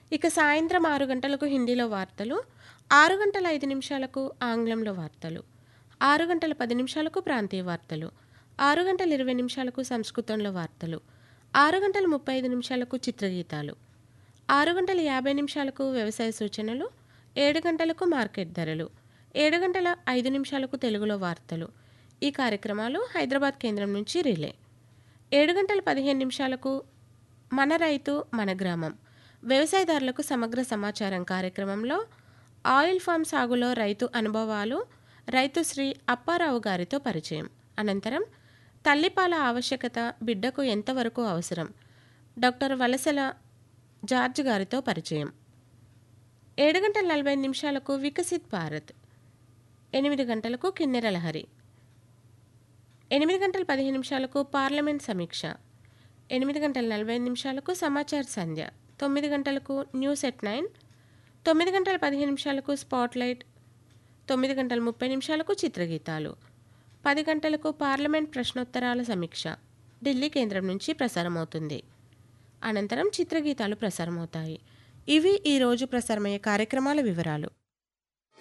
ఇక సాయంత్రం ఆరు గంటలకు హిందీలో వార్తలు ఆరు గంటల ఐదు నిమిషాలకు ఆంగ్లంలో వార్తలు ఆరు గంటల పది నిమిషాలకు ప్రాంతీయ వార్తలు ఆరు గంటల ఇరవై నిమిషాలకు సంస్కృతంలో వార్తలు ఆరు గంటల ముప్పై ఐదు నిమిషాలకు చిత్రగీతాలు ఆరు గంటల యాభై నిమిషాలకు వ్యవసాయ సూచనలు ఏడు గంటలకు మార్కెట్ ధరలు ఏడు గంటల ఐదు నిమిషాలకు తెలుగులో వార్తలు ఈ కార్యక్రమాలు హైదరాబాద్ కేంద్రం నుంచి రిలే ఏడు గంటల పదిహేను నిమిషాలకు మన రైతు మన గ్రామం వ్యవసాయదారులకు సమగ్ర సమాచారం కార్యక్రమంలో ఆయిల్ ఫామ్ సాగులో రైతు అనుభవాలు రైతు శ్రీ అప్పారావు గారితో పరిచయం అనంతరం తల్లిపాల ఆవశ్యకత బిడ్డకు ఎంతవరకు అవసరం డాక్టర్ వలసల జార్జ్ గారితో పరిచయం ఏడు గంటల నలభై నిమిషాలకు వికసిత్ భారత్ ఎనిమిది గంటలకు కిన్నెర లహరి ఎనిమిది గంటల పదిహేను నిమిషాలకు పార్లమెంట్ సమీక్ష ఎనిమిది గంటల నలభై ఐదు నిమిషాలకు సమాచార సంధ్య తొమ్మిది గంటలకు న్యూస్ ఎట్ నైన్ తొమ్మిది గంటల పదిహేను నిమిషాలకు స్పాట్లైట్ తొమ్మిది గంటల ముప్పై నిమిషాలకు చిత్రగీతాలు పది గంటలకు పార్లమెంట్ ప్రశ్నోత్తరాల సమీక్ష ఢిల్లీ కేంద్రం నుంచి ప్రసారమవుతుంది అనంతరం చిత్రగీతాలు ప్రసారమవుతాయి ఇవి ఈరోజు ప్రసారమయ్యే కార్యక్రమాల వివరాలు